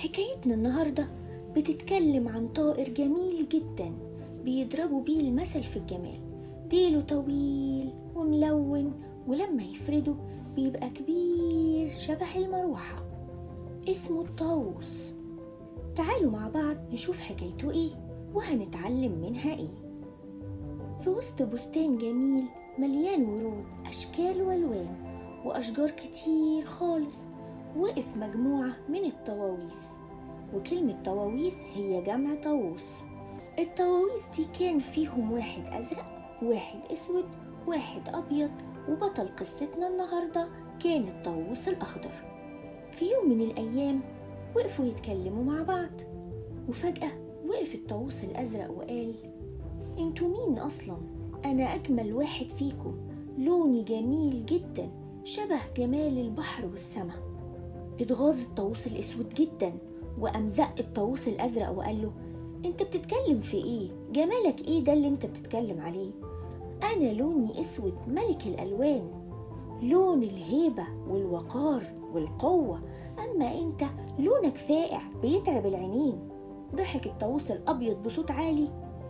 حكايتنا النهاردة بتتكلم عن طائر جميل جدا بيضربوا بيه المثل في الجمال ديله طويل وملون ولما يفرده بيبقى كبير شبه المروحة اسمه الطاووس تعالوا مع بعض نشوف حكايته ايه وهنتعلم منها ايه في وسط بستان جميل مليان ورود أشكال وألوان وأشجار كتير خالص وقف مجموعة من الطواويس وكلمة طواويس هي جمع طاووس الطواويس دي كان فيهم واحد أزرق واحد أسود واحد أبيض وبطل قصتنا النهاردة كان الطاووس الأخضر في يوم من الأيام وقفوا يتكلموا مع بعض وفجأة وقف الطاووس الأزرق وقال انتوا مين أصلا؟ أنا أجمل واحد فيكم لوني جميل جدا شبه جمال البحر والسماء اتغاظ الطاووس الأسود جدا وقام زق الطاووس الأزرق وقال له انت بتتكلم في ايه؟ جمالك ايه ده اللي انت بتتكلم عليه؟ أنا لوني أسود ملك الألوان لون الهيبة والوقار والقوة أما أنت لونك فائع بيتعب العينين ضحك الطاووس الأبيض بصوت عالي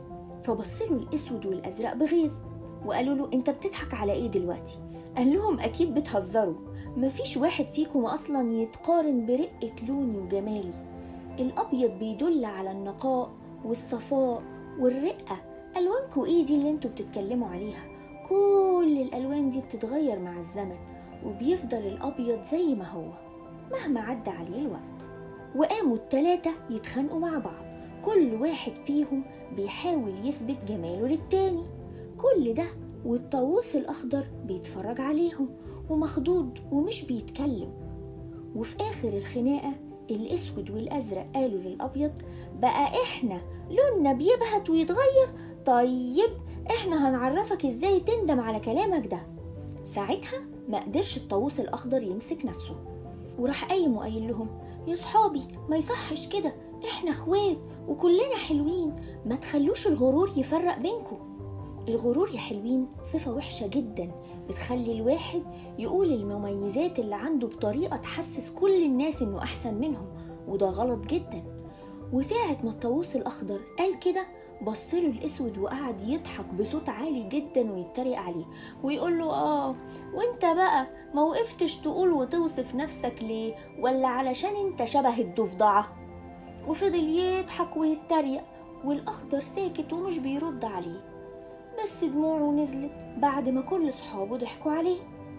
فبصله الأسود والأزرق بغيظ وقالوا له أنت بتضحك على إيه دلوقتي؟ قال لهم أكيد بتهزروا مفيش واحد فيكم أصلا يتقارن برقة لوني وجمالي الأبيض بيدل على النقاء والصفاء والرقة ألوانكوا إيه دي اللي انتوا بتتكلموا عليها كل الألوان دي بتتغير مع الزمن وبيفضل الأبيض زي ما هو مهما عدى عليه الوقت وقاموا التلاتة يتخانقوا مع بعض كل واحد فيهم بيحاول يثبت جماله للتاني كل ده والطاووس الأخضر بيتفرج عليهم ومخضوض ومش بيتكلم وفي آخر الخناقة الأسود والأزرق قالوا للأبيض بقى إحنا لوننا بيبهت ويتغير طيب إحنا هنعرفك إزاي تندم على كلامك ده ساعتها ما قدرش الطاووس الأخضر يمسك نفسه وراح قايم وقايل لهم يا صحابي ما يصحش كده إحنا إخوات وكلنا حلوين ما تخلوش الغرور يفرق بينكم الغرور يا حلوين صفة وحشة جدا بتخلي الواحد يقول المميزات اللي عنده بطريقة تحسس كل الناس انه احسن منهم وده غلط جدا وساعة ما الطاووس الأخضر قال كده بصله الأسود وقعد يضحك بصوت عالي جدا ويتريق عليه ويقول له آه وانت بقى ما وقفتش تقول وتوصف نفسك ليه ولا علشان انت شبه الضفدعة وفضل يضحك ويتريق والأخضر ساكت ومش بيرد عليه بس دموعه نزلت بعد ما كل صحابه ضحكوا عليه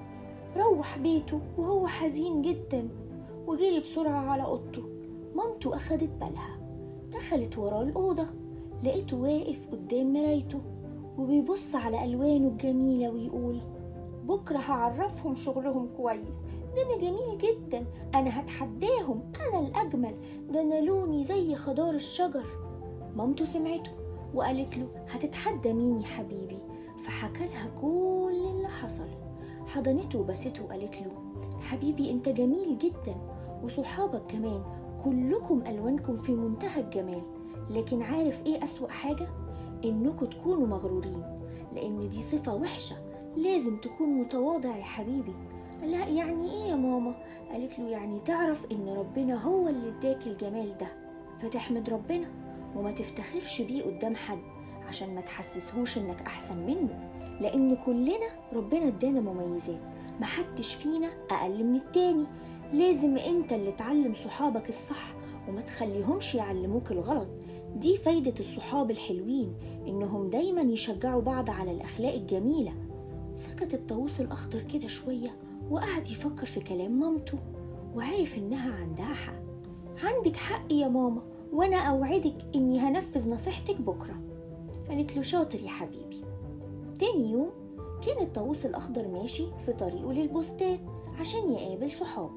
روح بيته وهو حزين جدا وجري بسرعة على أوضته مامته أخدت بالها دخلت وراه الأوضة لقيته واقف قدام مرايته وبيبص على ألوانه الجميلة ويقول بكرة هعرفهم شغلهم كويس ده أنا جميل جدا أنا هتحداهم أنا الأجمل ده أنا لوني زي خضار الشجر مامته سمعته وقالت له هتتحدى مين يا حبيبي فحكى لها كل اللي حصل حضنته وبسته وقالت له حبيبي انت جميل جدا وصحابك كمان كلكم ألوانكم في منتهى الجمال لكن عارف ايه أسوأ حاجة؟ انكم تكونوا مغرورين لان دي صفة وحشة لازم تكون متواضع يا حبيبي لا يعني ايه يا ماما قالت له يعني تعرف ان ربنا هو اللي اداك الجمال ده فتحمد ربنا وما تفتخرش بيه قدام حد عشان ما تحسسهوش انك احسن منه لان كلنا ربنا ادانا مميزات محدش فينا اقل من التاني لازم انت اللي تعلم صحابك الصح وما تخليهمش يعلموك الغلط دي فايدة الصحاب الحلوين إنهم دايما يشجعوا بعض على الأخلاق الجميلة سكت الطاووس الأخضر كده شوية وقعد يفكر في كلام مامته وعرف إنها عندها حق عندك حق يا ماما وأنا أوعدك إني هنفذ نصيحتك بكرة قالت له شاطر يا حبيبي تاني يوم كان الطاووس الأخضر ماشي في طريقه للبستان عشان يقابل صحابه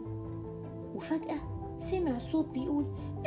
وفجأة سمع صوت بيقول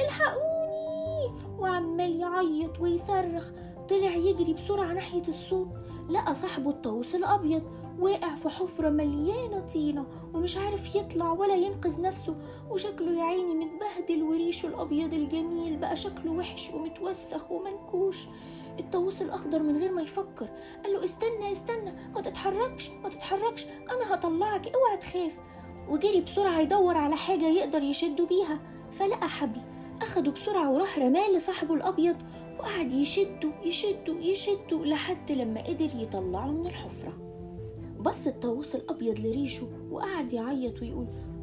الحقوني وعمال يعيط ويصرخ طلع يجري بسرعة ناحية الصوت لقى صاحبه الطاووس الأبيض واقع في حفرة مليانة طينة ومش عارف يطلع ولا ينقذ نفسه وشكله يا عيني متبهدل وريشه الأبيض الجميل بقى شكله وحش ومتوسخ ومنكوش الطاووس الأخضر من غير ما يفكر قال له استنى استنى ما تتحركش ما تتحركش أنا هطلعك اوعى تخاف وجري بسرعة يدور على حاجة يقدر يشده بيها فلقى حبل أخده بسرعة وراح رماه لصاحبه الأبيض وقعد يشده يشده يشده لحد لما قدر يطلعه من الحفرة بص الطاووس الأبيض لريشه وقعد يعيط ويقول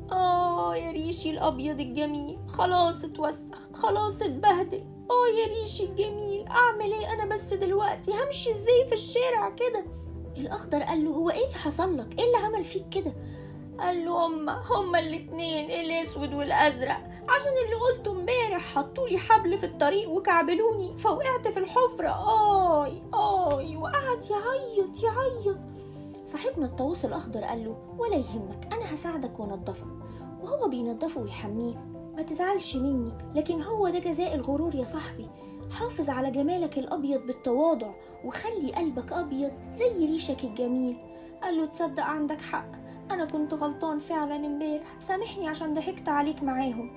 آه يا ريشي الأبيض الجميل خلاص اتوسخ خلاص اتبهدل آه يا ريشي الجميل أعمل إيه أنا بس دلوقتي همشي إزاي في الشارع كده الأخضر قال له هو إيه اللي حصل لك إيه اللي عمل فيك كده قال له هما هما الاتنين الاسود والازرق عشان اللي قلته امبارح حطولي حبل في الطريق وكعبلوني فوقعت في الحفرة آي آي وقعد يعيط يعيط صاحبنا الطاووس الأخضر قال له ولا يهمك أنا هساعدك وأنضفك وهو بينضفه ويحميه ما تزعلش مني لكن هو ده جزاء الغرور يا صاحبي حافظ على جمالك الأبيض بالتواضع وخلي قلبك أبيض زي ريشك الجميل قال له تصدق عندك حق أنا كنت غلطان فعلا امبارح سامحني عشان ضحكت عليك معاهم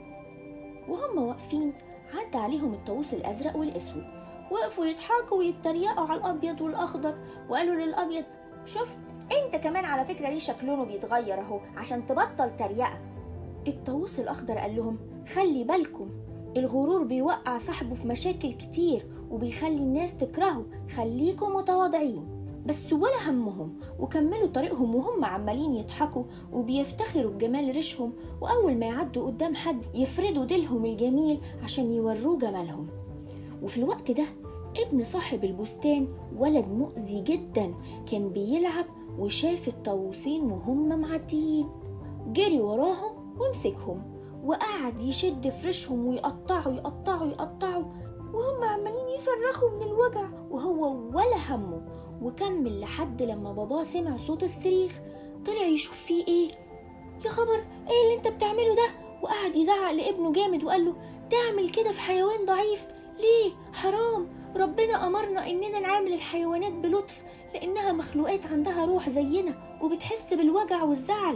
وهم واقفين عدى عليهم الطاووس الأزرق والأسود وقفوا يضحكوا ويتريقوا على الأبيض والأخضر وقالوا للأبيض شفت انت كمان على فكرة ريشك لونه بيتغير اهو عشان تبطل تريقة الطاووس الأخضر قال لهم خلي بالكم الغرور بيوقع صاحبه في مشاكل كتير وبيخلي الناس تكرهه خليكم متواضعين بس ولا همهم وكملوا طريقهم وهم عمالين يضحكوا وبيفتخروا بجمال ريشهم وأول ما يعدوا قدام حد يفردوا ديلهم الجميل عشان يوروه جمالهم وفي الوقت ده ابن صاحب البستان ولد مؤذي جدا كان بيلعب وشاف الطاووسين وهم معديين جري وراهم ومسكهم وقعد يشد في ريشهم ويقطعوا يقطعوا يقطعوا وهم عمالين يصرخوا من الوجع وهو ولا همه وكمل لحد لما باباه سمع صوت الصريخ طلع يشوف فيه ايه يا خبر ايه اللي انت بتعمله ده وقعد يزعق لابنه جامد وقال له تعمل كده في حيوان ضعيف ليه حرام ربنا أمرنا إننا نعامل الحيوانات بلطف لأنها مخلوقات عندها روح زينا وبتحس بالوجع والزعل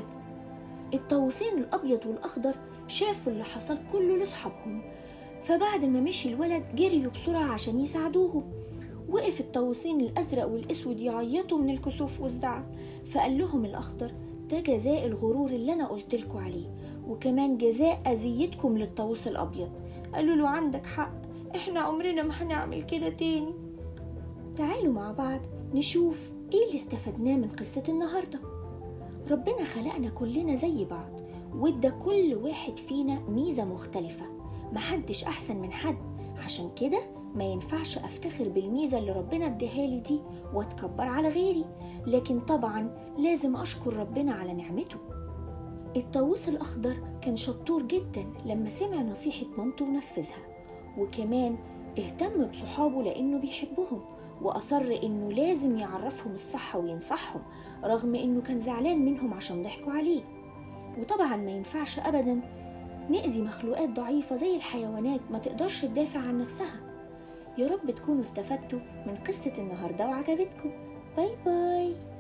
الطاووسين الأبيض والأخضر شافوا اللي حصل كله لأصحابهم فبعد ما مشي الولد جريوا بسرعة عشان يساعدوه وقف الطاووسين الأزرق والأسود يعيطوا من الكسوف والزعل فقال لهم الأخضر ده جزاء الغرور اللي أنا قلتلكوا عليه وكمان جزاء أذيتكم للطاووس الأبيض قالوا له عندك حق احنا عمرنا ما هنعمل كده تاني تعالوا مع بعض نشوف ايه اللي استفدناه من قصة النهاردة ربنا خلقنا كلنا زي بعض وادى كل واحد فينا ميزة مختلفة محدش أحسن من حد عشان كده ما ينفعش أفتخر بالميزة اللي ربنا اداهالي دي وأتكبر على غيري لكن طبعا لازم أشكر ربنا على نعمته الطاووس الأخضر كان شطور جدا لما سمع نصيحة مامته ونفذها وكمان اهتم بصحابه لأنه بيحبهم وأصر إنه لازم يعرفهم الصح وينصحهم رغم إنه كان زعلان منهم عشان ضحكوا عليه وطبعا ما ينفعش أبدا نأذي مخلوقات ضعيفة زي الحيوانات ما تقدرش تدافع عن نفسها يا رب تكونوا استفدتوا من قصة النهاردة وعجبتكم باي باي